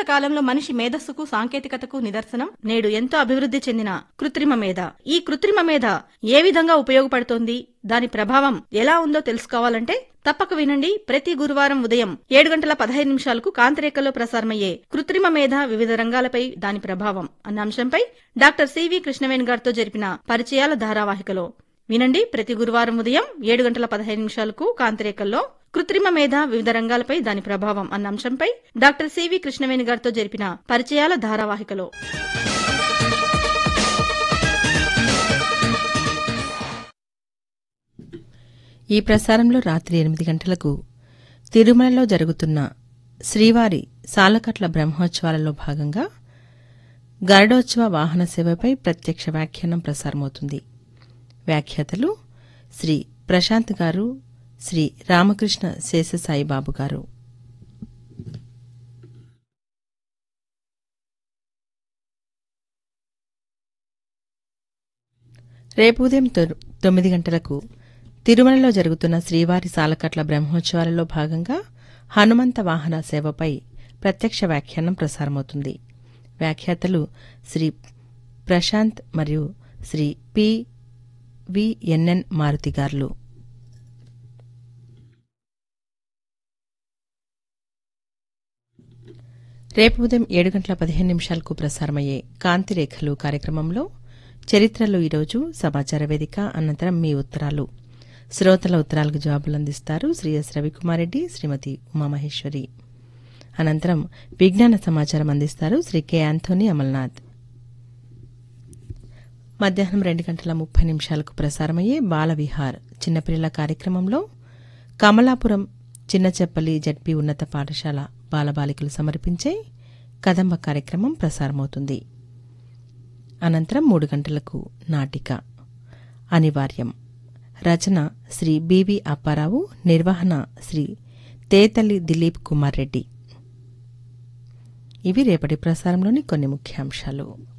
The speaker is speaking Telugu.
కాలంలో మనిషి మేధస్సుకు సాంకేతికతకు నిదర్శనం నేడు ఎంతో అభివృద్ధి చెందిన కృత్రిమ మేధ ఈ కృత్రిమ మేధ ఏ విధంగా ఉపయోగపడుతోంది దాని ప్రభావం ఎలా ఉందో తెలుసుకోవాలంటే తప్పక వినండి ప్రతి గురువారం ఉదయం ఏడు గంటల పదహైదు నిమిషాలకు కాంతిరేఖలో ప్రసారమయ్యే కృత్రిమ మేధ వివిధ రంగాలపై దాని ప్రభావం అన్న అంశంపై డాక్టర్ సివి కృష్ణవేణి గారితో జరిపిన పరిచయాల ధారావాహికలో వినండి ప్రతి గురువారం ఉదయం ఏడు గంటల పదహైదు నిమిషాలకు కాంతిరేఖల్లో కృత్రిమ మేధ వివిధ రంగాలపై దాని ప్రభావం అన్న అంశంపై డాక్టర్ సివి కృష్ణవేణి గారితో జరిపిన పరిచయాల ధారావాహికలో ఈ ప్రసారంలో రాత్రి ఎనిమిది గంటలకు తిరుమలలో జరుగుతున్న శ్రీవారి సాలకట్ల బ్రహ్మోత్సవాలలో భాగంగా గరుడోత్సవ వాహన సేవపై ప్రత్యక్ష వ్యాఖ్యానం ప్రసారమవుతుంది వ్యాఖ్యాతలు శ్రీ ప్రశాంత్ గారు శ్రీ రామకృష్ణ శేషసాయిబాబు గారు రేపు ఉదయం తొ- తొమ్మిది గంటలకు తిరుమలలో జరుగుతున్న శ్రీవారి సాలకట్ల బ్రహ్మోత్సవాలలో భాగంగా హనుమంత వాహన సేవపై ప్రత్యక్ష వ్యాఖ్యానం ప్రసారమవుతుంది వ్యాఖ్యాతలు శ్రీ ప్రశాంత్ మరియు శ్రీ పి విఎన్ఎన్ మారుతి గారులు రేపు ఉదయం ఏడు గంటల పదిహేను నిమిషాలకు ప్రసారమయ్యే కాంతిరేఖలు కార్యక్రమంలో చరిత్రలో ఈరోజు సమాచార వేదిక అనంతరం మీ ఉత్తరాలు శ్రోతల ఉత్తరాలకు జవాబులు అందిస్తారు శ్రీ ఎస్ రవికుమారెడ్డి శ్రీమతి ఉమామహేశ్వరి అనంతరం విజ్ఞాన సమాచారం అందిస్తారు శ్రీ కె ఆంథోనీ అమల్నాథ్ మధ్యాహ్నం రెండు గంటల ముప్పై నిమిషాలకు ప్రసారమయ్యే బాలవిహార్ చిన్నపిల్లల కార్యక్రమంలో కమలాపురం చిన్నచెప్పలి జడ్పీ ఉన్నత పాఠశాల బాలబాలికలు సమర్పించే కదంబ కార్యక్రమం ప్రసారమవుతుంది అనంతరం మూడు గంటలకు నాటిక అనివార్యం రచన శ్రీ బివి అప్పారావు నిర్వహణ శ్రీ తేతల్లి దిలీప్ కుమార్ రెడ్డి ఇవి రేపటి ప్రసారంలోని కొన్ని ముఖ్యాంశాలు